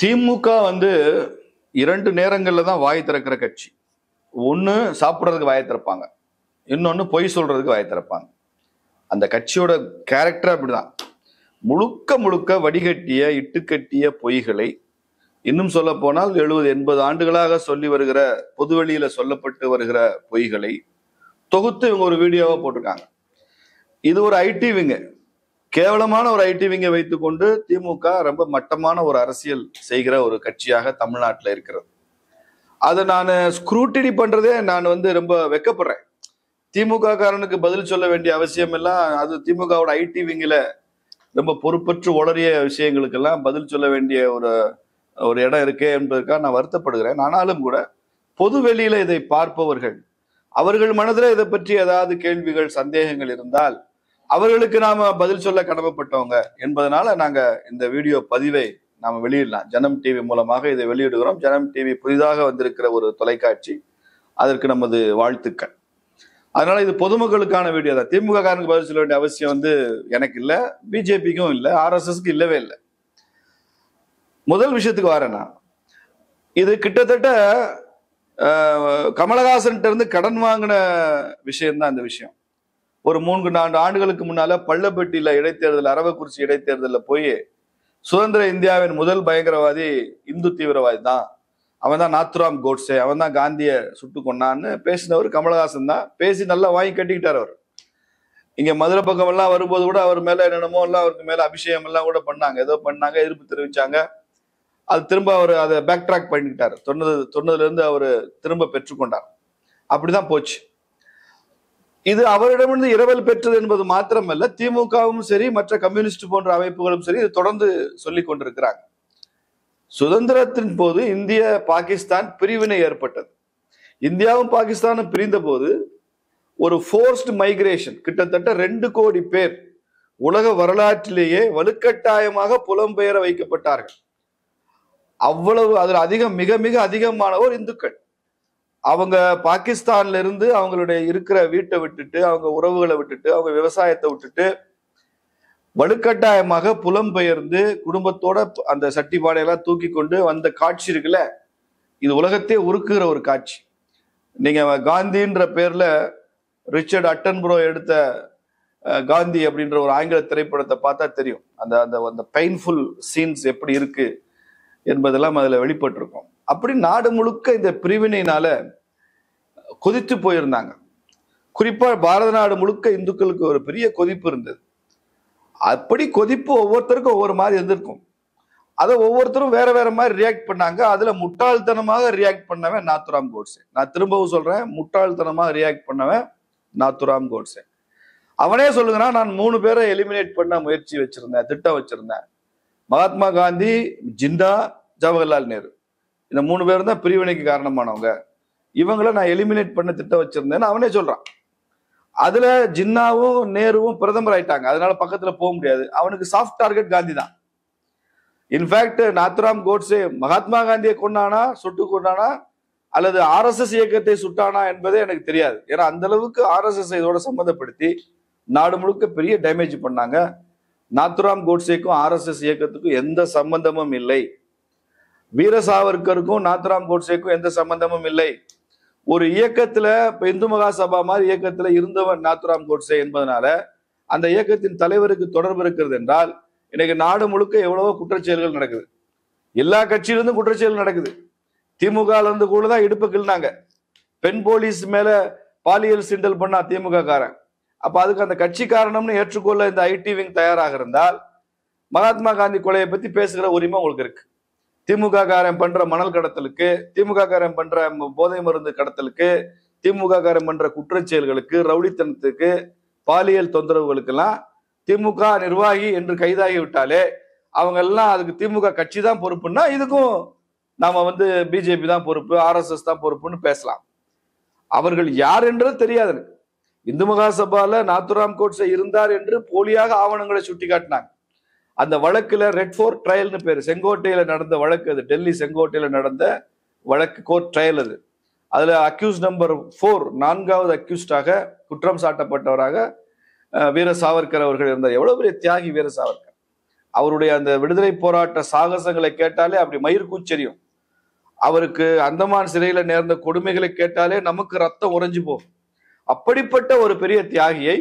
திமுக வந்து இரண்டு நேரங்கள்ல தான் வாய் திறக்கிற கட்சி ஒன்று சாப்பிட்றதுக்கு வாயை திறப்பாங்க இன்னொன்று பொய் சொல்றதுக்கு வாயை திறப்பாங்க அந்த கட்சியோட கேரக்டர் அப்படிதான் முழுக்க முழுக்க வடிகட்டிய இட்டுக்கட்டிய பொய்களை இன்னும் சொல்ல போனால் எழுபது எண்பது ஆண்டுகளாக சொல்லி வருகிற பொதுவெளியில சொல்லப்பட்டு வருகிற பொய்களை தொகுத்து இவங்க ஒரு வீடியோவா போட்டிருக்காங்க இது ஒரு ஐடி விங்க கேவலமான ஒரு ஐடி விங்கை வைத்துக்கொண்டு திமுக ரொம்ப மட்டமான ஒரு அரசியல் செய்கிற ஒரு கட்சியாக தமிழ்நாட்டில் இருக்கிறது அதை நான் ஸ்க்ரூட்டினி பண்றதே நான் வந்து ரொம்ப வெக்கப்படுறேன் திமுக காரனுக்கு பதில் சொல்ல வேண்டிய அவசியம் எல்லாம் அது திமுகவோட ஐடி விங்கில ரொம்ப பொறுப்பற்று உளறிய விஷயங்களுக்கெல்லாம் பதில் சொல்ல வேண்டிய ஒரு ஒரு இடம் இருக்கே என்பதற்காக நான் வருத்தப்படுகிறேன் ஆனாலும் கூட பொது வெளியில இதை பார்ப்பவர்கள் அவர்கள் மனதில் இதை பற்றி ஏதாவது கேள்விகள் சந்தேகங்கள் இருந்தால் அவர்களுக்கு நாம பதில் சொல்ல கடமைப்பட்டவங்க என்பதனால நாங்க இந்த வீடியோ பதிவை நாம வெளியிடலாம் ஜனம் டிவி மூலமாக இதை வெளியிடுகிறோம் ஜனம் டிவி புதிதாக வந்திருக்கிற ஒரு தொலைக்காட்சி அதற்கு நமது வாழ்த்துக்கள் அதனால இது பொதுமக்களுக்கான வீடியோ தான் திமுக காரனுக்கு பதில் சொல்ல வேண்டிய அவசியம் வந்து எனக்கு இல்லை பிஜேபிக்கும் இல்லை ஆர்எஸ்எஸ்க்கு இல்லவே இல்லை முதல் விஷயத்துக்கு வரேன்னா இது கிட்டத்தட்ட அஹ், கமலஹாசன்கிட்ட இருந்து கடன் வாங்கின விஷயம்தான் இந்த விஷயம் ஒரு மூன்று நான்கு ஆண்டுகளுக்கு முன்னால பள்ளப்பட்டியில இடைத்தேர்தல் அரவக்குறிச்சி இடைத்தேர்தல்ல போய் சுதந்திர இந்தியாவின் முதல் பயங்கரவாதி இந்து தீவிரவாதி தான் அவன் தான் நாத்துராம் கோட்ஸே அவன் தான் காந்தியை சுட்டு கொன்னான்னு பேசினவர் கமலஹாசன் தான் பேசி நல்லா வாங்கி கட்டிக்கிட்டார் அவர் இங்க மதுரை பக்கம் எல்லாம் வரும்போது கூட அவர் மேல என்னென்னமோ எல்லாம் அவருக்கு மேல அபிஷேகம் எல்லாம் கூட பண்ணாங்க ஏதோ பண்ணாங்க எதிர்ப்பு தெரிவிச்சாங்க அது திரும்ப அவர் அதை பேக் ட்ராக் பண்ணிக்கிட்டார் சொன்னது சொன்னதுல இருந்து அவர் திரும்ப பெற்றுக்கொண்டார் அப்படிதான் போச்சு இது அவரிடமிருந்து இரவல் பெற்றது என்பது மாத்திரமல்ல திமுகவும் சரி மற்ற கம்யூனிஸ்ட் போன்ற அமைப்புகளும் சரி இது தொடர்ந்து சொல்லிக் கொண்டிருக்கிறாங்க சுதந்திரத்தின் போது இந்திய பாகிஸ்தான் பிரிவினை ஏற்பட்டது இந்தியாவும் பாகிஸ்தானும் பிரிந்த போது ஒரு ஃபோர்ஸ்டு மைக்ரேஷன் கிட்டத்தட்ட ரெண்டு கோடி பேர் உலக வரலாற்றிலேயே வலுக்கட்டாயமாக புலம்பெயர வைக்கப்பட்டார்கள் அவ்வளவு அதில் அதிகம் மிக மிக அதிகமானவர் இந்துக்கள் அவங்க பாகிஸ்தான்ல இருந்து அவங்களுடைய இருக்கிற வீட்டை விட்டுட்டு அவங்க உறவுகளை விட்டுட்டு அவங்க விவசாயத்தை விட்டுட்டு வலுக்கட்டாயமாக புலம்பெயர்ந்து குடும்பத்தோட அந்த சட்டிப்பாடையெல்லாம் தூக்கி கொண்டு வந்த காட்சி இருக்குல்ல இது உலகத்தையே உருக்குகிற ஒரு காட்சி நீங்க காந்தின்ற பேர்ல ரிச்சர்ட் அட்டன்புரோ எடுத்த அஹ், காந்தி அப்படின்ற ஒரு ஆங்கில திரைப்படத்தை பார்த்தா தெரியும் அந்த அந்த அந்த பெயின்ஃபுல் சீன்ஸ் எப்படி இருக்கு என்பதெல்லாம் அதுல வெளிப்பட்டிருக்கும் அப்படி நாடு முழுக்க இந்த பிரிவினையினால கொதித்து போயிருந்தாங்க குறிப்பா பாரத நாடு முழுக்க இந்துக்களுக்கு ஒரு பெரிய கொதிப்பு இருந்தது அப்படி கொதிப்பு ஒவ்வொருத்தருக்கும் ஒவ்வொரு மாதிரி இருந்திருக்கும் அதை ஒவ்வொருத்தரும் வேற வேற மாதிரி ரியாக்ட் பண்ணாங்க அதுல முட்டாள்தனமாக ரியாக்ட் பண்ணவன் நாத்துராம் கோட்ஸே நான் திரும்பவும் சொல்றேன் முட்டாள்தனமாக ரியாக்ட் பண்ணவன் நாத்துராம் கோட்ஸே அவனே சொல்லுகிறான் நான் மூணு பேரை எலிமினேட் பண்ண முயற்சி வச்சிருந்தேன் திட்டம் வச்சிருந்தேன் மகாத்மா காந்தி ஜிண்டா ஜவஹர்லால் நேரு இந்த மூணு பேரும் தான் பிரிவினைக்கு காரணமானவங்க இவங்கள நான் எலிமினேட் பண்ண திட்டம் வச்சிருந்தேன்னு அவனே சொல்றான் அதுல ஜின்னாவும் நேருவும் பிரதமர் ஆயிட்டாங்க அதனால பக்கத்துல போக முடியாது அவனுக்கு சாஃப்ட் டார்கெட் காந்தி தான் இன்ஃபேக்ட் நாத்துராம் கோட்ஸே மகாத்மா காந்தியை கொண்டானா சுட்டு கொண்டானா அல்லது ஆர்எஸ்எஸ் இயக்கத்தை சுட்டானா என்பதே எனக்கு தெரியாது ஏன்னா அந்த அளவுக்கு ஆர்எஸ்எஸ் இதோட சம்மந்தப்படுத்தி நாடு முழுக்க பெரிய டேமேஜ் பண்ணாங்க நாத்துராம் கோட்ஸேக்கும் ஆர்எஸ்எஸ் இயக்கத்துக்கும் எந்த சம்பந்தமும் இல்லை வீர சாவர்கருக்கும் நாத்துராம் கோட்ஸேக்கும் எந்த சம்பந்தமும் இல்லை ஒரு இயக்கத்துல இப்ப இந்து மகா சபா மாதிரி இயக்கத்துல இருந்தவன் நாத்துராம் கோட்ஸே என்பதனால அந்த இயக்கத்தின் தலைவருக்கு தொடர்பு இருக்கிறது என்றால் இன்னைக்கு நாடு முழுக்க எவ்வளவோ குற்றச்செயல்கள் நடக்குது எல்லா கட்சியிலிருந்தும் குற்றச்செயல் நடக்குது திமுக இருந்து கூட தான் இடுப்பு கிள்னாங்க பெண் போலீஸ் மேல பாலியல் சிண்டல் பண்ணா திமுக காரன் அப்ப அதுக்கு அந்த கட்சி காரணம்னு ஏற்றுக்கொள்ள இந்த ஐடி விங் தயாராக இருந்தால் மகாத்மா காந்தி கொலையை பத்தி பேசுகிற உரிமை உங்களுக்கு இருக்கு திமுக காரன் பண்ற மணல் கடத்தலுக்கு திமுக காரன் பண்ற ம- போதை மருந்து கடத்தலுக்கு திமுக காரன் பண்ற குற்றச்செயல்களுக்கு ரவுடித்தனத்துக்கு பாலியல் தொந்தரவுகளுக்கெல்லாம் திமுக நிர்வாகி என்று கைதாகி விட்டாலே அவங்க எல்லாம் அதுக்கு திமுக கட்சி தான் பொறுப்புன்னா இதுக்கும் நாம வந்து பிஜேபி தான் பொறுப்பு ஆர்எஸ்எஸ் தான் பொறுப்புன்னு பேசலாம் அவர்கள் யார் என்றது தெரியாது எனக்கு இந்து மகாசபால நாத்துராம் கோட்ஸே இருந்தார் என்று போலியாக ஆவணங்களை சுட்டி காட்டினாங்க அந்த வழக்குல ரெட் ஃபோர்ட் ட்ரையல்னு பேரு செங்கோட்டையில நடந்த வழக்கு அது டெல்லி செங்கோட்டையில நடந்த வழக்கு கோர்ட் ட்ரையல் அது அதுல அக்யூஸ் நம்பர் ஃபோர் நான்காவது அக்யூஸ்டாக குற்றம் சாட்டப்பட்டவராக அஹ், வீர சாவர்கர் அவர்கள் இருந்தார் எவ்வளவு பெரிய தியாகி வீர சாவர்கர் அவருடைய அந்த விடுதலை போராட்ட சாகசங்களை கேட்டாலே அப்படி மயிர் கூச்சரியும் அவருக்கு அந்தமான் சிறையில நேர்ந்த கொடுமைகளை கேட்டாலே நமக்கு ரத்தம் உறைஞ்சு போகும் அப்படிப்பட்ட ஒரு பெரிய தியாகியை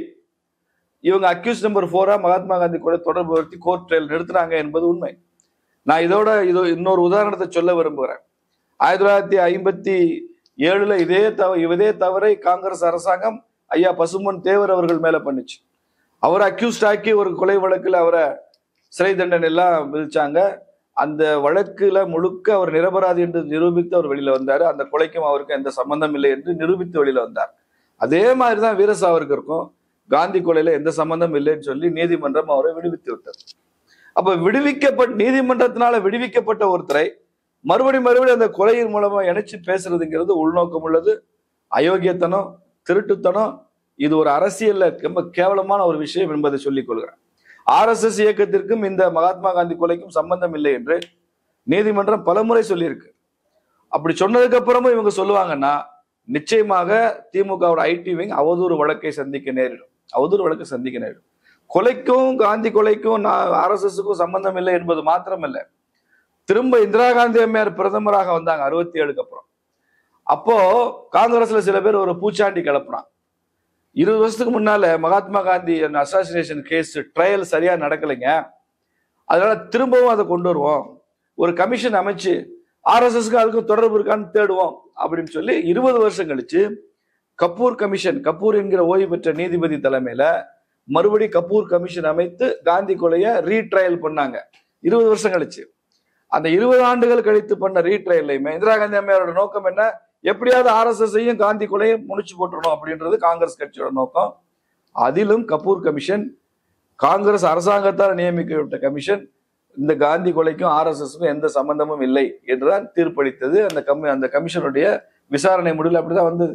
இவங்க அக்யூஸ் நம்பர் போரா மகாத்மா காந்தி கூட தொடர்பு படுத்தி கோர்ட் ட்ரையல் நிறுத்துறாங்க என்பது உண்மை நான் இதோட இது இன்னொரு உதாரணத்தை சொல்ல விரும்புகிறேன் ஆயிரத்தி தொள்ளாயிரத்தி ஐம்பத்தி ஏழுல இதே தவ இதே தவறை காங்கிரஸ் அரசாங்கம் ஐயா பசும்பொன் தேவர் அவர்கள் மேல பண்ணுச்சு அவரை அக்யூஸ்ட் ஆக்கி ஒரு கொலை வழக்குல அவரை சிறை தண்டனை எல்லாம் விதிச்சாங்க அந்த வழக்குல முழுக்க அவர் நிரபராதி என்று நிரூபித்து அவர் வெளியில வந்தாரு அந்த கொலைக்கும் அவருக்கும் எந்த சம்பந்தம் இல்லை என்று நிரூபித்து வெளியில வந்தார் அதே மாதிரிதான் வீர சாவர்கருக்கும் காந்தி கொலையில எந்த சம்பந்தம் இல்லைன்னு சொல்லி நீதிமன்றம் அவரை விடுவித்து விட்டது அப்ப விடுவிக்கப்பட்ட நீதிமன்றத்தினால விடுவிக்கப்பட்ட ஒருத்தரை மறுபடி மறுபடியும் அந்த கொலையின் மூலமா இணைச்சு பேசுறதுங்கிறது உள்நோக்கம் உள்ளது அயோக்கியத்தனம் திருட்டுத்தனம் இது ஒரு அரசியல்ல ரொம்ப கேவலமான ஒரு விஷயம் என்பதை சொல்லிக் கொள்கிறேன் ஆர்எஸ்எஸ் இயக்கத்திற்கும் இந்த மகாத்மா காந்தி கொலைக்கும் சம்பந்தம் இல்லை என்று நீதிமன்றம் பலமுறை சொல்லியிருக்கு அப்படி சொன்னதுக்கு அப்புறமும் இவங்க சொல்லுவாங்கன்னா நிச்சயமாக திமுகவோட ஐடி விங் அவதூறு வழக்கை சந்திக்க நேரிடும் அவதூறு வழக்கை சந்திக்க நேரிடும் கொலைக்கும் காந்தி கொலைக்கும் நான் ஆர்எஸ்எஸ்க்கும் சம்பந்தம் இல்லை என்பது மாத்திரமல்ல திரும்ப இந்திரா காந்தி அம்மையார் பிரதமராக வந்தாங்க அறுபத்தி ஏழுக்கு அப்புறம் அப்போ காங்கிரஸ்ல சில பேர் ஒரு பூச்சாண்டி கிளப்புனான் இருபது வருஷத்துக்கு முன்னால Mahatma Gandhi assassination case trial சரியா நடக்கலைங்க அதனால திரும்பவும் அதை கொண்டு வருவோம் ஒரு கமிஷன் அமைச்சு ஆர்எஸ்எஸ்க்கு அதுக்கும் தொடர்பு இருக்கான்னு தேடுவோம் அப்படின்னு சொல்லி இருபது வருஷம் கழிச்சு கபூர் கமிஷன் கபூர் என்கிற ஓய்வு பெற்ற நீதிபதி தலைமையில மறுபடி கபூர் கமிஷன் அமைத்து காந்தி கொலையை ரீட்ரையல் பண்ணாங்க இருபது வருஷம் கழிச்சு அந்த இருபது ஆண்டுகள் கழித்து பண்ண ரீட்ரையல்லையுமே இந்திரா காந்தி அம்மையாரோட நோக்கம் என்ன எப்படியாவது ஆர்எஸ்எஸ்ஸையும் காந்தி கொலையும் முடிச்சு போட்டுறணும் அப்படின்றது காங்கிரஸ் கட்சியோட நோக்கம் அதிலும் கபூர் கமிஷன் காங்கிரஸ் அரசாங்கத்தால் நியமிக்கப்பட்ட கமிஷன் இந்த காந்தி கொலைக்கும் ஆர்எஸ்எஸ்க்கும் எந்த சம்பந்தமும் இல்லை என்றுதான் தீர்ப்பளித்தது அந்த கமி அந்த கமிஷனுடைய விசாரணை முடிவில் அப்படிதான் வந்தது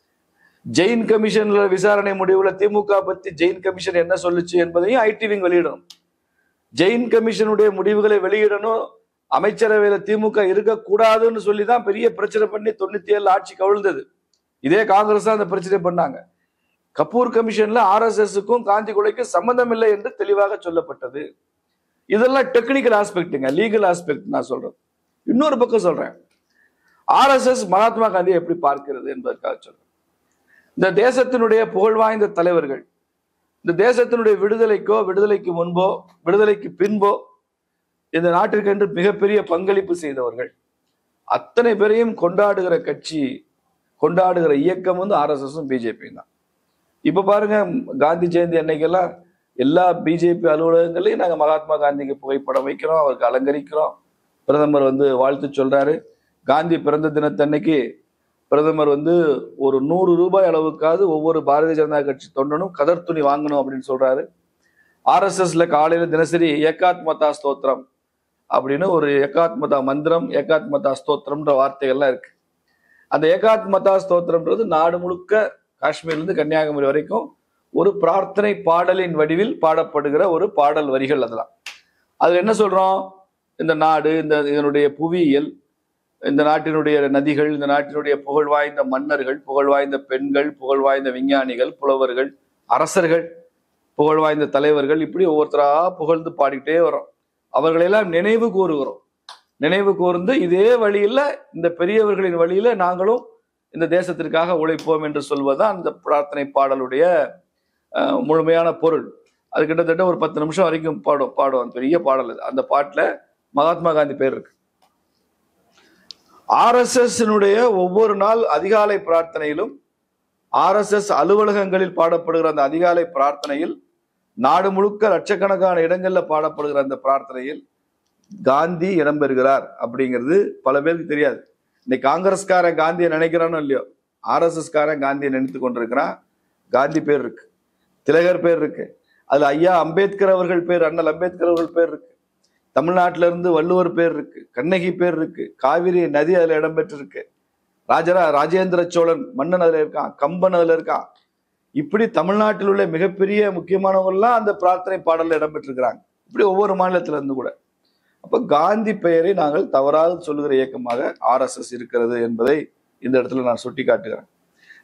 ஜெயின் கமிஷன்ல விசாரணை முடிவுல திமுக பத்தி ஜெயின் கமிஷன் என்ன சொல்லுச்சு என்பதையும் ஐடிவிங் வெளியிடணும் ஜெயின் கமிஷனுடைய முடிவுகளை வெளியிடணும் அமைச்சரவையில திமுக இருக்கக்கூடாதுன்னு சொல்லி தான் பெரிய பிரச்சனை பண்ணி தொண்ணூத்தி ஏழுல ஆட்சி கவிழ்ந்தது இதே காங்கிரஸ் தான் அந்த பிரச்சனை பண்ணாங்க கபூர் கமிஷன்ல ஆர்எஸ்எஸ்க்கும் காந்தி கொலைக்கும் சம்பந்தம் இல்லை என்று தெளிவாக சொல்லப்பட்டது இதெல்லாம் டெக்னிக்கல் ஆஸ்பெக்ட்டுங்க லீகல் ஆஸ்பெக்ட் நான் சொல்றேன் இன்னொரு பக்கம் சொல்றேன் ஆர்எஸ்எஸ் மகாத்மா காந்தியை எப்படி பார்க்கிறது என்பதற்காக சொல்றேன் இந்த தேசத்தினுடைய புகழ்வாய்ந்த தலைவர்கள் இந்த தேசத்தினுடைய விடுதலைக்கோ விடுதலைக்கு முன்போ விடுதலைக்கு பின்போ இந்த நாட்டிற்கென்று மிகப்பெரிய பங்களிப்பு செய்தவர்கள் அத்தனை பேரையும் கொண்டாடுகிற கட்சி கொண்டாடுகிற இயக்கம் வந்து ஆர்எஸ்எஸும் பிஜேபி தான் இப்ப பாருங்க காந்தி ஜெயந்தி அன்னைக்கெல்லாம் எல்லா பிஜேபி அலுவலகங்களையும் நாங்க மகாத்மா காந்திக்கு புகைப்படம் வைக்கிறோம் அவருக்கு அலங்கரிக்கிறோம் பிரதமர் வந்து வாழ்த்து சொல்றாரு காந்தி பிறந்த தினத்தன்னைக்கு பிரதமர் வந்து ஒரு நூறு ரூபாய் அளவுக்காவது ஒவ்வொரு பாரதிய ஜனதா கட்சி தொண்டனும் கதர் துணி வாங்கணும் அப்படின்னு சொல்றாரு ஆர்எஸ்எஸ்ல காலையில தினசரி ஏகாத் மதா ஸ்தோத்திரம் அப்படின்னு ஒரு ஏகாத் மதா மந்திரம் ஏகாத் மதா ஸ்தோத்திரம்ன்ற வார்த்தைகள்லாம் இருக்கு அந்த ஏகாத் மதா ஸ்தோத்திரம்ன்றது நாடு முழுக்க காஷ்மீர்லேருந்து கன்னியாகுமரி வரைக்கும் ஒரு பிரார்த்தனை பாடலின் வடிவில் பாடப்படுகிற ஒரு பாடல் வரிகள் அதெல்லாம் அதுல என்ன சொல்றோம் இந்த நாடு இந்த இதனுடைய புவியியல் இந்த நாட்டினுடைய நதிகள் இந்த நாட்டினுடைய புகழ் வாய்ந்த மன்னர்கள் புகழ் வாய்ந்த பெண்கள் புகழ் வாய்ந்த விஞ்ஞானிகள் புலவர்கள் அரசர்கள் புகழ் வாய்ந்த தலைவர்கள் இப்படி ஒவ்வொருத்தரா புகழ்ந்து பாடிக்கிட்டே வரோம் அவர்களெல்லாம் நினைவு கூறுகிறோம் நினைவு கூர்ந்து இதே வழியில இந்த பெரியவர்களின் வழியில நாங்களும் இந்த தேசத்திற்காக உழைப்போம் என்று சொல்வதுதான் அந்த பிரார்த்தனை பாடலுடைய அஹ், முழுமையான பொருள் அது கிட்டத்தட்ட ஒரு பத்து நிமிஷம் வரைக்கும் பாடும் பாடும் அந்த பெரிய பாடல் அது அந்த பாட்டுல மகாத்மா காந்தி பேர் இருக்கு ஆர்எஸ்எஸ் ஒவ்வொரு நாள் அதிகாலை பிரார்த்தனையிலும் ஆர்எஸ்எஸ் அலுவலகங்களில் பாடப்படுகிற அந்த அதிகாலை பிரார்த்தனையில் நாடு முழுக்க லட்சக்கணக்கான இடங்கள்ல பாடப்படுகிற அந்த பிரார்த்தனையில் காந்தி இடம்பெறுகிறார் அப்படிங்கிறது பல பேருக்கு தெரியாது இன்னைக்கு காங்கிரஸ்காரன் காந்தியை நினைக்கிறானோ இல்லையோ ஆர்எஸ்எஸ் காரன் காந்தியை நினைத்து கொண்டிருக்கிறான் காந்தி பேர் இருக்கு திலகர் பேர் இருக்கு அதுல ஐயா அம்பேத்கர் அவர்கள் பேர் அண்ணல் அம்பேத்கர் அவர்கள் பேர் இருக்கு தமிழ்நாட்டில இருந்து வள்ளுவர் பேர் இருக்கு கண்ணகி பேர் இருக்கு காவிரி நதி அதுல இடம்பெற்றிருக்கு ராஜரா ராஜேந்திர சோழன் மன்னன் அதுல இருக்கான் கம்பன் அதுல இருக்கான் இப்படி தமிழ்நாட்டில் உள்ள மிகப்பெரிய முக்கியமானவங்கள்லாம் அந்த பிரார்த்தனை பாடல்ல இடம்பெற்றிருக்கிறாங்க இப்படி ஒவ்வொரு மாநிலத்துல இருந்து கூட அப்ப காந்தி பெயரை நாங்கள் தவறாக சொல்லுகிற இயக்கமாக ஆர்எஸ்எஸ் இருக்கிறது என்பதை இந்த இடத்துல நான் சுட்டி காட்டுகிறேன்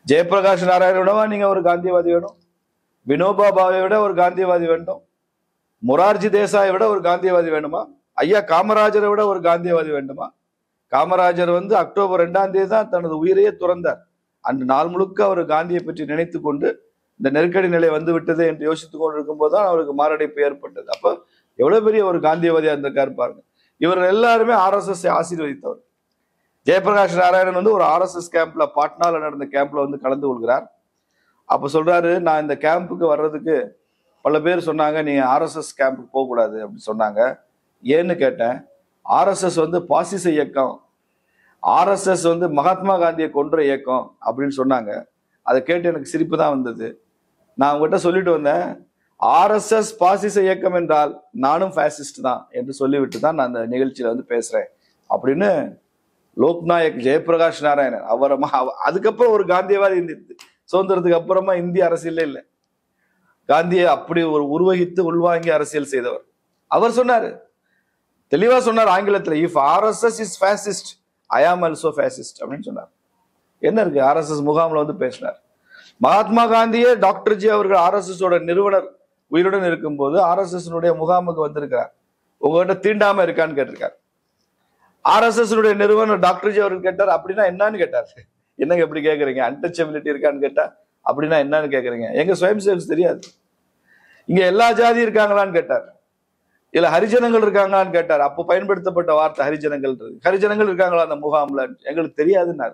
ஜெயபிரகாஷ் நாராயண விடவா நீங்க ஒரு காந்தியவாதி வேணும் வினோபா பாவை விட ஒரு காந்தியவாதி வேண்டும் மொரார்ஜி தேசாயை விட ஒரு காந்தியவாதி வேணுமா ஐயா காமராஜரை விட ஒரு காந்தியவாதி வேண்டுமா காமராஜர் வந்து அக்டோபர் ரெண்டாம் தேதி தான் தனது உயிரையே துறந்தார் அன்று நாள் முழுக்க அவர் காந்தியை பற்றி நினைத்து கொண்டு இந்த நெருக்கடி நிலை வந்து விட்டது என்று யோசித்துக் கொண்டிருக்கும் போதுதான் அவருக்கு மாரடைப்பு ஏற்பட்டது அப்ப எவ்வளவு பெரிய ஒரு காந்தியவாதியா இருந்திருக்காரு பாருங்க இவர்கள் எல்லாருமே ஆர்எஸ்எஸ் ஆசீர்வதித்தவர் ஜெயபிரகாஷ் நாராயணன் வந்து ஒரு ஆர்எஸ்எஸ் கேம்ப்ல பாட்னால நடந்த கேம்ப்ல வந்து கலந்து கொள்கிறார் அப்ப சொல்றாரு நான் இந்த கேம்புக்கு வர்றதுக்கு பல பேர் சொன்னாங்க நீ ஆர்எஸ்எஸ் கேம்புக்கு போகக்கூடாது அப்படின்னு சொன்னாங்க ஏன்னு கேட்டேன் ஆர்எஸ்எஸ் வந்து பாசிச இயக்கம் ஆர்எஸ்எஸ் வந்து மகாத்மா காந்தியை கொன்ற இயக்கம் அப்படின்னு சொன்னாங்க அதை கேட்டு எனக்கு சிரிப்பு தான் வந்தது நான் உங்ககிட்ட சொல்லிட்டு வந்தேன் ஆர்எஸ்எஸ் பாசிச இயக்கம் என்றால் நானும் ஃபேசிஸ்ட் தான் என்று சொல்லிவிட்டு தான் நான் அந்த நிகழ்ச்சியில வந்து பேசுறேன் அப்படின்னு லோக்நாயக் ஜெயபிரகாஷ் நாராயணன் அவரமா அவ- அதுக்கப்புறம் ஒரு காந்தியவாதி இந்த சுதந்திரத்துக்கு அப்புறமா இந்திய அரசியலே இல்லை காந்தியை அப்படி ஒரு உருவகித்து உள்வாங்கி அரசியல் செய்தவர் அவர் சொன்னாரு தெளிவா சொன்னார் ஆங்கிலத்துல if RSS is fascist I am also fascist அப்படின்னு சொன்னார் என்ன இருக்கு ஆர்எஸ்எஸ் முகாம்ல வந்து பேசினார் மகாத்மா காந்தியே டாக்டர் ஜி அவர்கள் ஆர்எஸ்எஸ் ஓட நிறுவனர் உயிருடன் இருக்கும்போது ஆர்எஸ்எஸ் முகாமுக்கு வந்திருக்கிறார் உங்ககிட்ட தீண்டாம இருக்கான்னு கேட்டிருக்காரு ஆர்எஸ்எஸ் நிறுவனர் டாக்டர் ஜி அவர்கள் கேட்டார் அப்படின்னா என்னன்னு கேட்டார் என்னங்க எப்படி கேக்குறீங்க அன்டச்சபிலிட்டி இருக்கான்னு கேட்டா அப்படின்னா என்னன்னு கேக்குறீங்க எங்க சுயம் சேவ்ஸ் தெரியாது இங்க எல்லா ஜாதி இருக்காங்களான்னு கேட்டார் இல்ல ஹரிஜனங்கள் இருக்காங்களான்னு கேட்டார் அப்போ பயன்படுத்தப்பட்ட வார்த்தை ஹரிஜனங்கள் ஹரிஜனங்கள் இருக்காங்களா அந்த முகாம்ல எங்களுக்கு தெரியாதுன்னாரு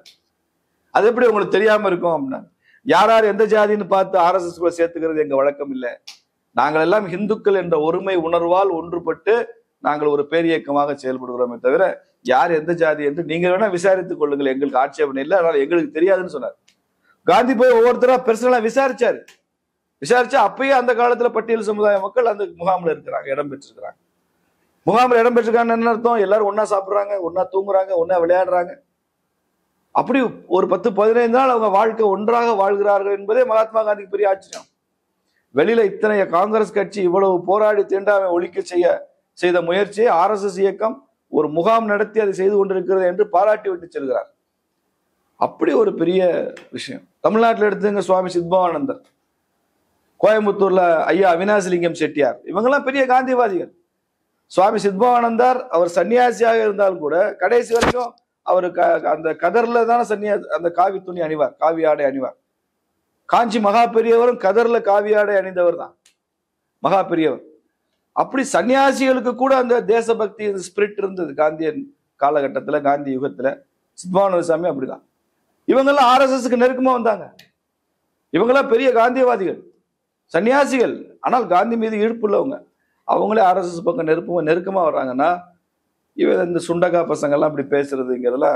அது எப்படி உங்களுக்கு தெரியாம இருக்கும் அப்படின்னா யார் யார் எந்த ஜாதின்னு பார்த்து ஆர்எஸ்எஸ் கூட சேர்த்துக்கிறது எங்க வழக்கம் இல்லை நாங்கள் எல்லாம் இந்துக்கள் என்ற ஒருமை உணர்வால் ஒன்றுபட்டு நாங்கள் ஒரு பேரியக்கமாக செயல்படுகிறோமே தவிர யார் எந்த ஜாதி என்று நீங்க வேணா விசாரித்துக் கொள்ளுங்கள் எங்களுக்கு ஆட்சேபனை இல்லை அதனால எங்களுக்கு தெரியாதுன்னு சொன்னார் காந்தி போய் ஒவ்வொருத்தரா பர்சனலா விசாரிச்சாரு விசாரிச்சா அப்பயே அந்த காலத்துல பட்டியல் சமுதாய மக்கள் அந்த முகாம்ல இருக்கிறாங்க இடம் பெற்றிருக்கிறாங்க முகாமில் இடம் பெற்றிருக்காங்கன்னு என்ன அர்த்தம் எல்லாரும் ஒண்ணா சாப்பிடுறாங்க ஒண்ணா தூங்குறாங்க ஒண்ணா விளையாடுறாங்க அப்படி ஒரு பத்து பதினைந்து நாள் அவங்க வாழ்க்கை ஒன்றாக வாழ்கிறார்கள் என்பதே மகாத்மா காந்திக்கு பெரிய ஆச்சரியம் வெளியில இத்தனை காங்கிரஸ் கட்சி இவ்வளவு போராடி தீண்டாமை ஒழிக்க செய்ய செய்த முயற்சியை ஆர்எஸ்எஸ் இயக்கம் ஒரு முகாம் நடத்தி அதை செய்து கொண்டிருக்கிறது என்று பாராட்டி விட்டு செல்கிறார் அப்படி ஒரு பெரிய விஷயம் தமிழ்நாட்டில் எடுத்துங்க சுவாமி சித்பவானந்தர் கோயம்புத்தூர்ல ஐயா அவினாசிலிங்கம் செட்டியார் இவங்கெல்லாம் பெரிய காந்திவாதிகள் சுவாமி சித்பவானந்தார் அவர் சன்னியாசியாக இருந்தாலும் கூட கடைசி வரைக்கும் அவர் க- அந்த கதர்ல தானே சன்னியா அந்த காவி துணி அணிவார் காவி ஆடை அணிவார் காஞ்சி மகா பெரியவரும் கதர்ல காவி ஆடை அணிந்தவர் தான் மகா பெரியவர் அப்படி சன்னியாசிகளுக்கு கூட அந்த தேசபக்தி ஸ்பிரிட் இருந்தது காந்தியன் காலகட்டத்துல காந்தி யுகத்துல சித்மானந்த சாமி அப்படிதான் இவங்கெல்லாம் ஆர்எஸ்எஸ்க்கு நெருக்கமா வந்தாங்க இவங்கெல்லாம் பெரிய காந்தியவாதிகள் சன்னியாசிகள் ஆனால் காந்தி மீது ஈர்ப்பு உள்ளவங்க அவங்களே ஆர்எஸ்எஸ் பக்கம் நெருப்பமா நெருக்கமா வர்றாங்கன்னா இவன் இந்த சுண்டக்கா பசங்கெல்லாம் இப்படி பேசுறதுங்கிறதெல்லாம்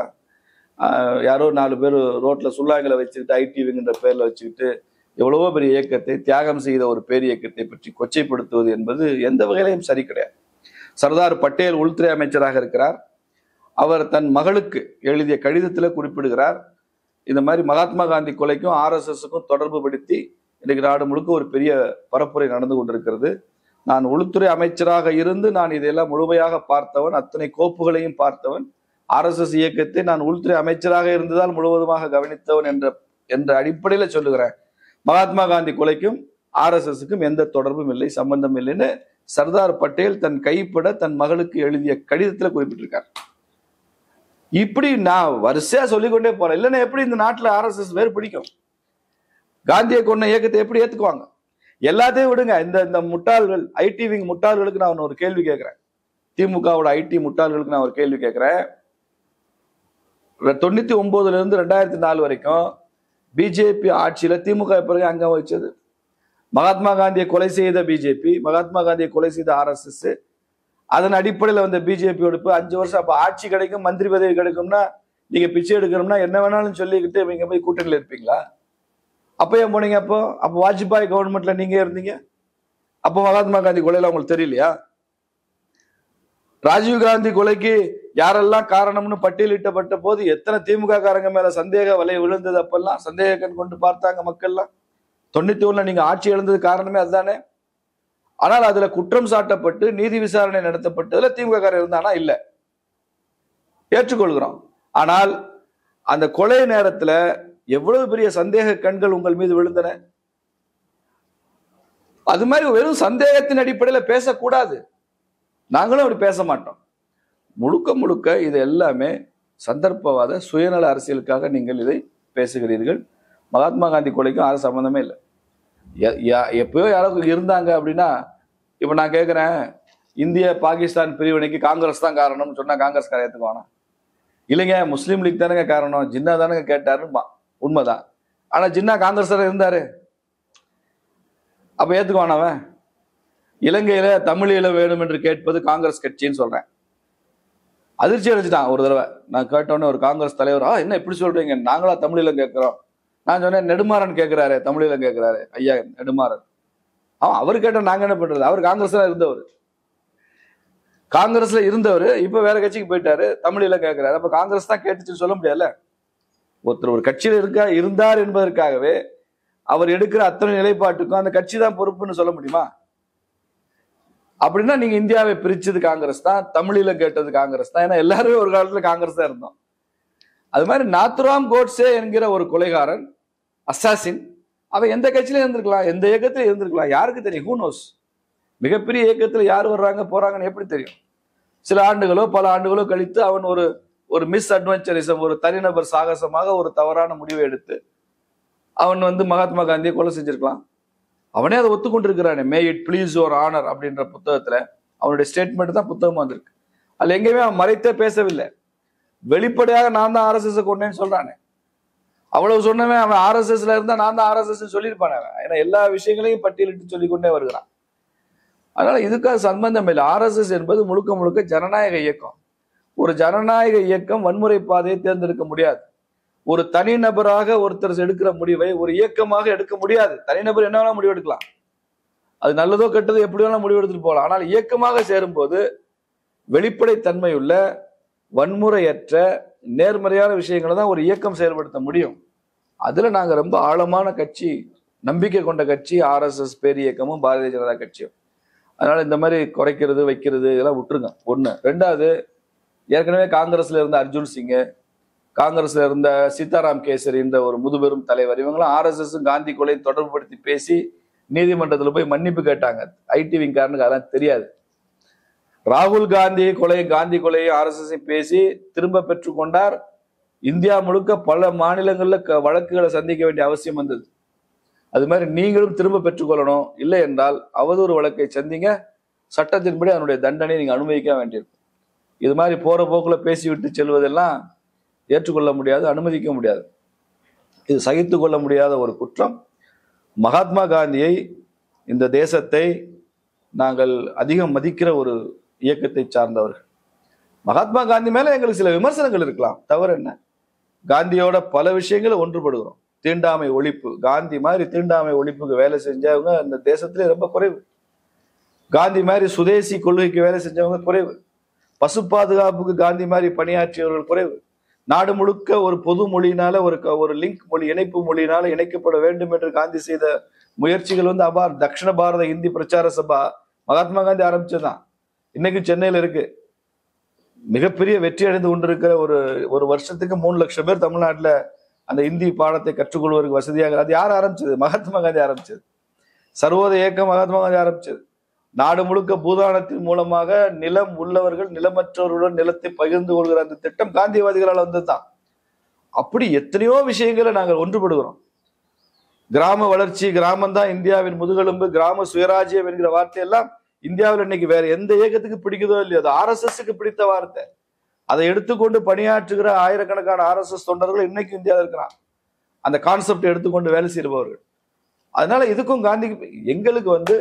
ஆஹ், யாரோ நாலு பேர் ரோட்ல சுல்லாங்களை வச்சுக்கிட்டு ஐடிவிங்கிற பேர்ல வச்சுக்கிட்டு எவ்வளவோ பெரிய இயக்கத்தை தியாகம் செய்த ஒரு பேர் இயக்கத்தை பற்றி கொச்சைப்படுத்துவது என்பது எந்த வகையிலையும் சரி கிடையாது சர்தார் பட்டேல் உள்துறை அமைச்சராக இருக்கிறார் அவர் தன் மகளுக்கு எழுதிய கடிதத்தில் குறிப்பிடுகிறார் இந்த மாதிரி மகாத்மா காந்தி கொலைக்கும் ஆர்எஸ்எஸ்க்கும் தொடர்பு படுத்தி இன்னைக்கு நாடு முழுக்க ஒரு பெரிய பரப்புரை நடந்து கொண்டிருக்கிறது நான் உள்துறை அமைச்சராக இருந்து நான் இதையெல்லாம் முழுமையாக பார்த்தவன் அத்தனை கோப்புகளையும் பார்த்தவன் ஆர்எஸ்எஸ் இயக்கத்தை நான் உள்துறை அமைச்சராக இருந்ததால் முழுவதுமாக கவனித்தவன் என்ற என்ற அடிப்படையில சொல்லுகிறேன் மகாத்மா காந்தி கொலைக்கும் ஆர்எஸ்எஸ்க்கும் எந்த தொடர்பும் இல்லை சம்பந்தம் இல்லைன்னு சர்தார் பட்டேல் தன் கைப்பட தன் மகளுக்கு எழுதிய கடிதத்துல குறிப்பிட்டிருக்கார் இப்படி நான் வரிசையா சொல்லிக்கொண்டே போறேன் இல்லைன்னா எப்படி இந்த நாட்டுல ஆர்எஸ்எஸ் வேறு பிடிக்கும் காந்தியை கொண்ட இயக்கத்தை எப்படி ஏத்துக்குவாங்க எல்லாத்தையும் விடுங்க இந்த இந்த முட்டாள்கள் ஐடி விங் முட்டாள்களுக்கு நான் ஒரு கேள்வி கேட்கிறேன் திமுகவோட ஐடி முட்டாள்களுக்கு நான் ஒரு கேள்வி கேட்கிறேன் தொண்ணூத்தி ஒன்பதுல இருந்து ரெண்டாயிரத்தி நாலு வரைக்கும் பிஜேபி ஆட்சியில திமுக பிறகு அங்கம் வச்சது மகாத்மா காந்தியை கொலை செய்த பிஜேபி மகாத்மா காந்தியை கொலை செய்த ஆர்எஸ்எஸ் அதன் அடிப்படையில் வந்த பிஜேபி எடுப்பு அஞ்சு வருஷம் அப்ப ஆட்சி கிடைக்கும் மந்திரி பதவி கிடைக்கும்னா நீங்க பிச்சை எடுக்கணும்னா என்ன வேணாலும் சொல்லிக்கிட்டு இவங்க போய் கூட்டணியில் இருப்பீங்களா அப்ப ஏன் போனீங்க அப்போ அப்போ வாஜ்பாய் கவர்மெண்ட்ல நீங்க இருந்தீங்க அப்போ மகாத்மா காந்தி கொலையில உங்களுக்கு தெரியலையா ராஜீவ் காந்தி கொலைக்கு யாரெல்லாம் காரணம்னு பட்டியலிட்டப்பட்ட போது எத்தனை திமுக காரங்க மேல சந்தேக வலை விழுந்தது அப்பெல்லாம் சந்தேக கண் கொண்டு பார்த்தாங்க மக்கள்லாம் தொண்ணூத்தி ஒண்ணுல நீங்க ஆட்சி இழந்தது காரணமே அதுதானே ஆனால் அதுல குற்றம் சாட்டப்பட்டு நீதி விசாரணை நடத்தப்பட்டதுல திமுக காரர் இருந்தானா இல்ல ஏற்றுக்கொள்கிறோம் ஆனால் அந்த கொலை நேரத்துல எவ்வளவு பெரிய சந்தேக கண்கள் உங்கள் மீது விழுந்தன அது மாதிரி வெறும் சந்தேகத்தின் அடிப்படையில பேசக்கூடாது நாங்களும் அப்படி பேச மாட்டோம் முழுக்க முழுக்க இது எல்லாமே சந்தர்ப்பவாத சுயநல அரசியலுக்காக நீங்கள் இதை பேசுகிறீர்கள் மகாத்மா காந்தி கொலைக்கும் அது சம்பந்தமே இல்லை எ- யா- எப்பயோ யாரோ இருந்தாங்க அப்படின்னா இப்ப நான் கேட்கிறேன் இந்திய பாகிஸ்தான் பிரிவினைக்கு காங்கிரஸ் தான் காரணம்னு சொன்னா காங்கிரஸ் ஏத்துக்குவானா இல்லைங்க முஸ்லீம் லீக் தானேங்க காரணம் ஜின்னா தானேங்க கேட்டாருன்னு உண்மைதான் ஆனா ஜின்னா காங்கிரஸ் தானே இருந்தாரு அப்ப ஏத்துக்குவானா அவன் இலங்கையில தமிழீழ வேணும் என்று கேட்பது காங்கிரஸ் கட்சின்னு சொல்றேன் அதிர்ச்சி அடைஞ்சிட்டான் ஒரு தடவை நான் கேட்டோன்னே ஒரு காங்கிரஸ் தலைவர் ஆ என்ன இப்படி சொல்றீங்க நாங்களா தமிழீழம் கேட்கிறோம் நான் சொன்னேன் நெடுமாறன் கேட்கிறாரு தமிழீழம் கேட்கிறாரு ஐயா நெடுமாறன் அவன் அவர் கேட்ட நாங்க என்ன பண்றது அவர் காங்கிரஸ்ல இருந்தவர் காங்கிரஸ்ல இருந்தவர் இப்ப வேற கட்சிக்கு போயிட்டாரு தமிழீழம் கேட்கிறாரு அப்ப காங்கிரஸ் தான் கேட்டுச்சுன்னு சொல்ல முடியாதுல்ல ஒருத்தர் ஒரு கட்சியில இருக்கா இருந்தார் என்பதற்காகவே அவர் எடுக்கிற அத்தனை நிலைப்பாட்டுக்கும் அந்த கட்சி தான் பொறுப்புன்னு சொல்ல முடியுமா அப்படின்னா நீங்க இந்தியாவை பிரிச்சது காங்கிரஸ் தான் தமிழில கேட்டது காங்கிரஸ் தான் ஏன்னா எல்லாருமே ஒரு காலத்துல காங்கிரஸ் தான் இருந்தோம் அது மாதிரி நாத்துராம் கோட்ஸே என்கிற ஒரு கொலைகாரன் அசாசின் அவன் எந்த கட்சியில இருந்திருக்கலாம் எந்த இயக்கத்துல இருந்திருக்கலாம் யாருக்கு தெரியும் ஹூ நோஸ் மிகப்பெரிய இயக்கத்துல யார் வர்றாங்க போறாங்கன்னு எப்படி தெரியும் சில ஆண்டுகளோ பல ஆண்டுகளோ கழித்து அவன் ஒரு ஒரு மிஸ் அட்வென்ச்சரிசம் ஒரு தனிநபர் சாகசமாக ஒரு தவறான முடிவை எடுத்து அவன் வந்து மகாத்மா காந்தியை கொலை செஞ்சிருக்கலாம் அவனே அதை ஒத்துக்கொண்டிருக்கிறானே may it please your honour அப்படின்ற புத்தகத்துல அவனுடைய ஸ்டேட்மெண்ட் தான் புத்தகமா வந்திருக்கு அதுல எங்கேயுமே அவன் மறைத்தே பேசவில்லை வெளிப்படையாக நான் தான் ஆர்எஸ்எஸ் கொண்டேன்னு சொல்றானே அவ்வளவு சொன்னவன் அவன் ஆர்எஸ்எஸ்ல இருந்தா நான் தான் ஆர்எஸ்எஸ் சொல்லியிருப்பானே அவன் ஏன்னா எல்லா விஷயங்களையும் பட்டியலிட்டு சொல்லிக் கொண்டே வருகிறான் அதனால இதுக்காக சம்பந்தம் இல்லை ஆர்எஸ்எஸ் என்பது முழுக்க முழுக்க ஜனநாயக இயக்கம் ஒரு ஜனநாயக இயக்கம் வன்முறை பாதையை தேர்ந்தெடுக்க முடியாது ஒரு தனிநபராக ஒருத்தர் எடுக்கிற முடிவை ஒரு இயக்கமாக எடுக்க முடியாது தனிநபர் என்ன வேணா முடிவு எடுக்கலாம் அது நல்லதோ கெட்டதோ எப்படி வேணா முடிவு எடுத்துட்டு போகலாம் ஆனால் இயக்கமாக சேரும்போது வெளிப்படைத்தன்மை உள்ள வன்முறையற்ற நேர்மறையான விஷயங்களை தான் ஒரு இயக்கம் செயல்படுத்த முடியும் அதுல நாங்க ரொம்ப ஆழமான கட்சி நம்பிக்கை கொண்ட கட்சி ஆர்எஸ்எஸ் பேர் இயக்கமும் பாரதிய ஜனதா கட்சியும் அதனால இந்த மாதிரி குறைக்கிறது வைக்கிறது இதெல்லாம் விட்டுருங்க ஒண்ணு ரெண்டாவது ஏற்கனவே காங்கிரஸ்ல இருந்த அர்ஜுன் சிங் காங்கிரஸ்ல இருந்த சீதாராம் கேசரி என்ற ஒரு முதுபெரும் தலைவர் இவங்களும் ஆர்எஸ்எஸ் காந்தி கொலை தொடர்புபடுத்தி பேசி நீதிமன்றத்துல போய் மன்னிப்பு கேட்டாங்க ஐடி விங்காரனுக்கு அதெல்லாம் தெரியாது ராகுல் காந்தி கொலை காந்தி கொலையை ஆர்எஸ்எஸ் பேசி திரும்ப பெற்றுக்கொண்டார் இந்தியா முழுக்க பல மாநிலங்கள்ல க- வழக்குகளை சந்திக்க வேண்டிய அவசியம் வந்தது அது மாதிரி நீங்களும் திரும்ப பெற்றுக்கொள்ளணும் இல்லை என்றால் அவதூறு வழக்கை சந்திங்க சட்டத்தின்படி அதனுடைய தண்டனை நீங்க அனுமதிக்க வேண்டியிருக்கும் இது மாதிரி போற போக்குல பேசிவிட்டு செல்வதெல்லாம் ஏற்றுக்கொள்ள முடியாது அனுமதிக்க முடியாது இது சகித்து கொள்ள முடியாத ஒரு குற்றம் மகாத்மா காந்தியை இந்த தேசத்தை நாங்கள் அதிகம் மதிக்கிற ஒரு இயக்கத்தை சார்ந்தவர்கள் மகாத்மா காந்தி மேல எங்களுக்கு சில விமர்சனங்கள் இருக்கலாம் தவறு என்ன காந்தியோட பல விஷயங்களை ஒன்றுபடுகிறோம் தீண்டாமை ஒழிப்பு காந்தி மாதிரி தீண்டாமை ஒழிப்புக்கு வேலை செஞ்சவங்க இந்த தேசத்திலே ரொம்ப குறைவு காந்தி மாதிரி சுதேசி கொள்கைக்கு வேலை செஞ்சவங்க குறைவு பசு பாதுகாப்புக்கு காந்தி மாதிரி பணியாற்றியவர்கள் குறைவு நாடு முழுக்க ஒரு பொது மொழியினால ஒரு க- ஒரு லிங்க் மொழி இணைப்பு மொழியினால இணைக்கப்பட வேண்டும் என்று காந்தி செய்த முயற்சிகள் வந்து அபார் தக்ஷண பாரத இந்தி பிரச்சார சபா மகாத்மா காந்தி ஆரம்பிச்சதுதான் இன்னைக்கு சென்னையில இருக்கு மிகப்பெரிய வெற்றி அடைந்து கொண்டிருக்கிற ஒரு ஒரு வருஷத்துக்கு மூணு லட்சம் பேர் தமிழ்நாட்டுல அந்த இந்தி பாடத்தை கற்றுக்கொள்வதற்கு வசதியாக அது யார் ஆரம்பிச்சது மகாத்மா காந்தி ஆரம்பிச்சது சர்வோதய இயக்கம் மகாத்மா காந்தி ஆரம்பிச்சது நாடு முழுக்க பூதானத்தின் மூலமாக நிலம் உள்ளவர்கள் நிலமற்றவர்களுடன் நிலத்தை பகிர்ந்து கொள்கிற அந்த திட்டம் காந்தியவாதிகளால் வந்ததுதான் அப்படி எத்தனையோ விஷயங்களை நாங்கள் ஒன்றுபடுகிறோம் கிராம வளர்ச்சி கிராமம் தான் இந்தியாவின் முதுகெலும்பு கிராம சுயராஜ்யம் என்கிற வார்த்தையெல்லாம் இந்தியாவில் இன்னைக்கு வேற எந்த இயக்கத்துக்கு பிடிக்குதோ இல்லையோ அது ஆர்எஸ்எஸ்க்கு பிடித்த வார்த்தை அதை எடுத்துக்கொண்டு பணியாற்றுகிற ஆயிரக்கணக்கான ஆர்எஸ்எஸ் தொண்டர்கள் இன்னைக்கு இந்தியாவில் இருக்கிறான் அந்த கான்செப்ட் எடுத்துக்கொண்டு வேலை செய்பவர்கள் அதனால இதுக்கும் காந்தி எங்களுக்கு வந்து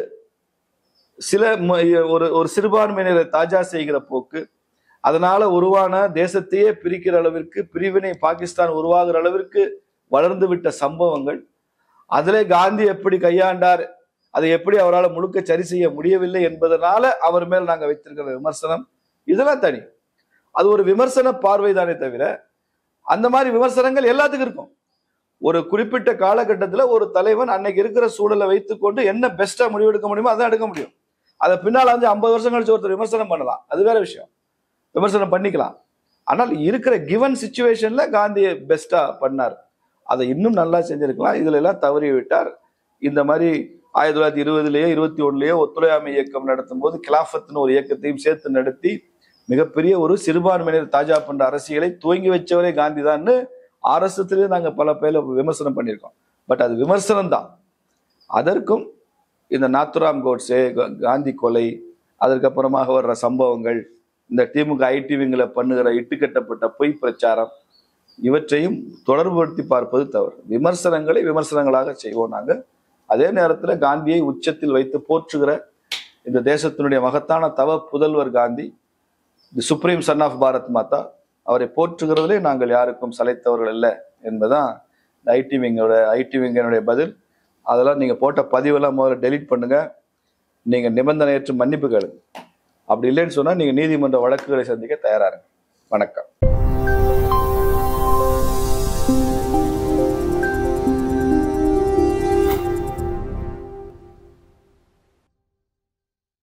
சில ம- ஒரு ஒரு சிறுபான்மையினரை தாஜா செய்கிற போக்கு அதனால உருவான தேசத்தையே பிரிக்கிற அளவிற்கு பிரிவினை பாகிஸ்தான் உருவாகிற அளவிற்கு வளர்ந்து விட்ட சம்பவங்கள் அதிலே காந்தி எப்படி கையாண்டார் அதை எப்படி அவரால் முழுக்க சரி செய்ய முடியவில்லை என்பதனால அவர் மேல் நாங்க வைத்திருக்கிற விமர்சனம் இதெல்லாம் தனி அது ஒரு விமர்சன பார்வை தானே தவிர அந்த மாதிரி விமர்சனங்கள் எல்லாத்துக்கும் இருக்கும் ஒரு குறிப்பிட்ட காலகட்டத்துல ஒரு தலைவன் அன்னைக்கு இருக்கிற சூழலை வைத்துக்கொண்டு என்ன பெஸ்டா முடிவெடுக்க முடியுமோ அதான் எடுக்க முடியும் அதை பின்னால வந்து ஐம்பது வருஷம் கழிச்சு ஒருத்தர் விமர்சனம் பண்ணலாம் அது வேற விஷயம் விமர்சனம் பண்ணிக்கலாம் ஆனால் இருக்கிற கிவன் சுச்சுவேஷன்ல காந்தியை பெஸ்டா பண்ணார் அதை இன்னும் நல்லா செஞ்சிருக்கலாம் இதுல எல்லாம் தவறி விட்டார் இந்த மாதிரி ஆயிரத்தி தொள்ளாயிரத்தி இருபதுலயோ இருபத்தி ஒண்ணுலயோ ஒத்துழையாமை இயக்கம் நடத்தும் போது கிலாஃபத்னு ஒரு இயக்கத்தையும் சேர்த்து நடத்தி மிகப்பெரிய ஒரு சிறுபான்மையினர் தாஜா பண்ற அரசியலை துவங்கி வச்சவரே காந்தி தான்னு அரசத்திலேயே நாங்க பல பேர்ல விமர்சனம் பண்ணியிருக்கோம் பட் அது விமர்சனம் தான் அதற்கும் இந்த நாத்துராம் கோட்ஸே கா- காந்தி கொலை அதற்கப்புறமாக வர்ற சம்பவங்கள் இந்த திமுக ஐடிவிங்களை பண்ணுகிற இட்டுக்கட்டப்பட்ட பொய் பிரச்சாரம் இவற்றையும் தொடர்புபடுத்தி பார்ப்பது தவறு விமர்சனங்களை விமர்சனங்களாக செய்வோம் நாங்க அதே நேரத்துல காந்தியை உச்சத்தில் வைத்து போற்றுகிற இந்த தேசத்தினுடைய மகத்தான தவ புதல்வர் Gandhi the supreme son of Bharat Mata அவரை போற்றுகிறதிலே நாங்கள் யாருக்கும் சளைத்தவர்கள் அல்ல என்பதுதான் ஐடி விங்கோட ஐடி விங்கனுடைய பதில் அதெல்லாம் நீங்க போட்ட பதிவெல்லாம் முதல்ல டெலீட் பண்ணுங்க நீங்க நிபந்தனையற்ற மன்னிப்பு கேளுங்க அப்படி இல்லைன்னு சொன்னா நீங்க நீதிமன்ற வழக்குகளை சந்திக்க தயாரா இருங்க வணக்கம்